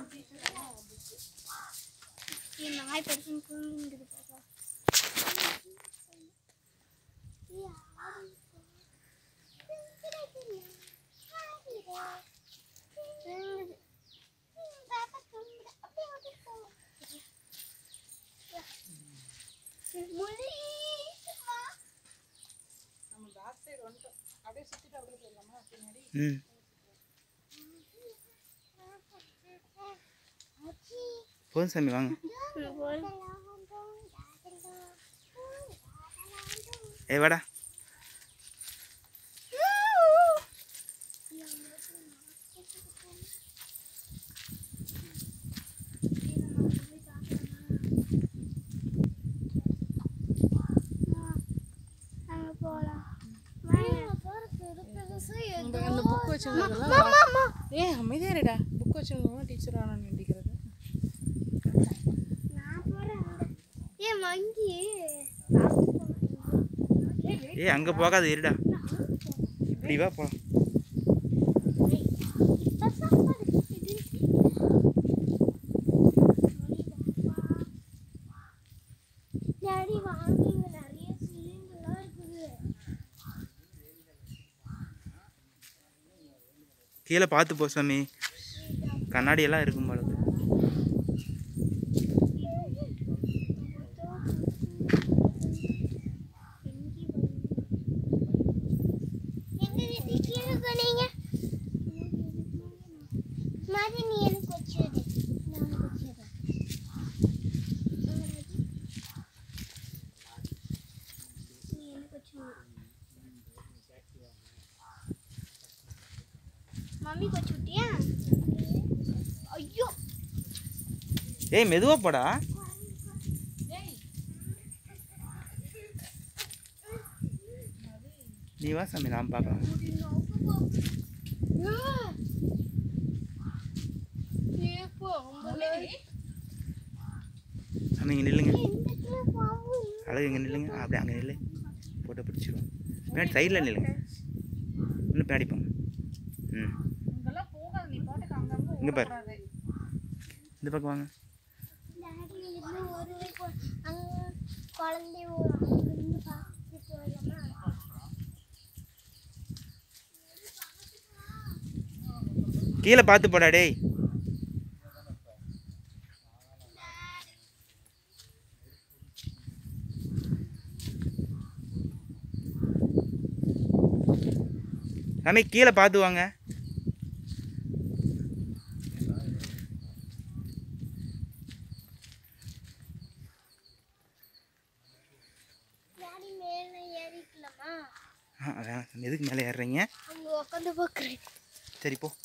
என் நாய் பெருசு தூங்கிட்டு பாப்பா நம்ம பேக் சைடு வந்துட்டோம் அப்படியே சுத்திட்டு அப்படியே போயிடலாமா பின்னாடி ம் போதும் சாமி வாங்க ஏய் வாடா அங்க போலாம் இந்த அந்த புக் வச்சுருந்ததெல்லாம் ஏ அமைதியா இருடா புக் வச்சுருந்தோம் டீச்சர் ஆனால் நினைக்கிறது நான் போறேன் ஏ மங்கி ஏய் அங்கே போகாத இருடா இப்படி வா போலாம் டாடி வாங்கி இங்க நிறைய சிலிண்டர்லாம் இருக்குது கீழே பார்த்து போ சாமி கண்ணாடி எல்லாம் இருக்கும் போல இருக்கு. எங்க வீட்டுக்கு கீழே போனீங்க மாதிரி நீ எனக்கு வச்சிடு நான் உனக்கு வச்சிடுறேன் நீ எனக்கு வச்சிடு மம்மி வச்சு விட்டியா ஐயோ ஏய் மெதுவா போடா நீ வா சாமி நான் பார்க்கலாம் சாமி இங்கே நில்லுங்க அழகு இங்கே நில்லுங்க அப்படியே அங்கே நில்லு போட்டோ பிடிச்சிடுவோம் பின்னாடி சைடில் நில்லுங்க இன்னும் பின்னாடி போங்க ம் இங்கெல்லாம் போகாது நீ பாட்டுக்கு அங்கங்க இங்க பாரு. ஓடக்கூடாது இந்த பக்கம் வாங்க டாடி இருந்து ஒரு கொ- அங்க குழந்தை அங்கிருந்து பார்த்துட்டு வரலாமா கீழே பார்த்து போடா டேய் சாமி கீழே பார்த்து வாங்க டாடி மேலே ஏறிக்கலாமா ஆ வேணாம் சாமி எதுக்கு மேலே ஏறுறீங்க அங்க உட்காந்து பார்க்குறேன் சரி போ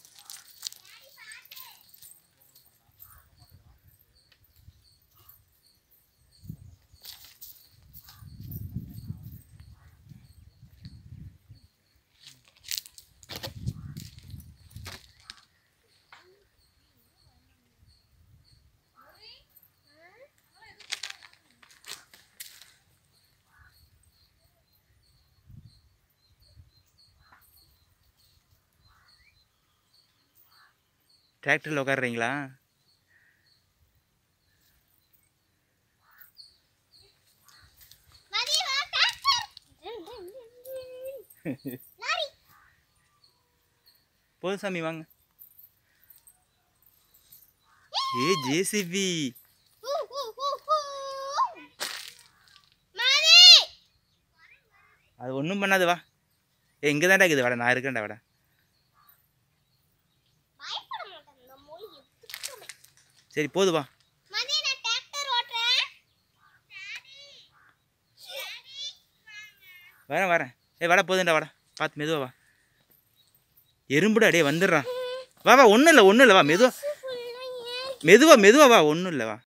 டிராக்டரில் உட்காடுறீங்களா மதி வா டாக்டர் லாரி போதும் சாமி வாங்க ஏ ஜேசிபி ஊ ஊ ஊ ஊ மதி அது ஒன்றும் பண்ணாது வா ஏ இங்கே தான்டா இருக்குது வாடா நான் இருக்கேன்டா வாடா பயப்பட மாட்டேன் இந்த மொழி எதுக்குமே சரி போது வா மதி நான் டிராக்டர் ஓட்டுறேன் டாடி டாடி வரேன் வரேன் ஏய் வாடா போதும்டா வாடா பார்த்து மெதுவா வா எறும்புடா டே வந்துடுறான் வா வா ஒன்றும் இல்லை ஒன்றும் இல்லை வா மெதுவா ஃபுல்லா ஏறி மெதுவா மெதுவா வா ஒன்றும் இல்லை வா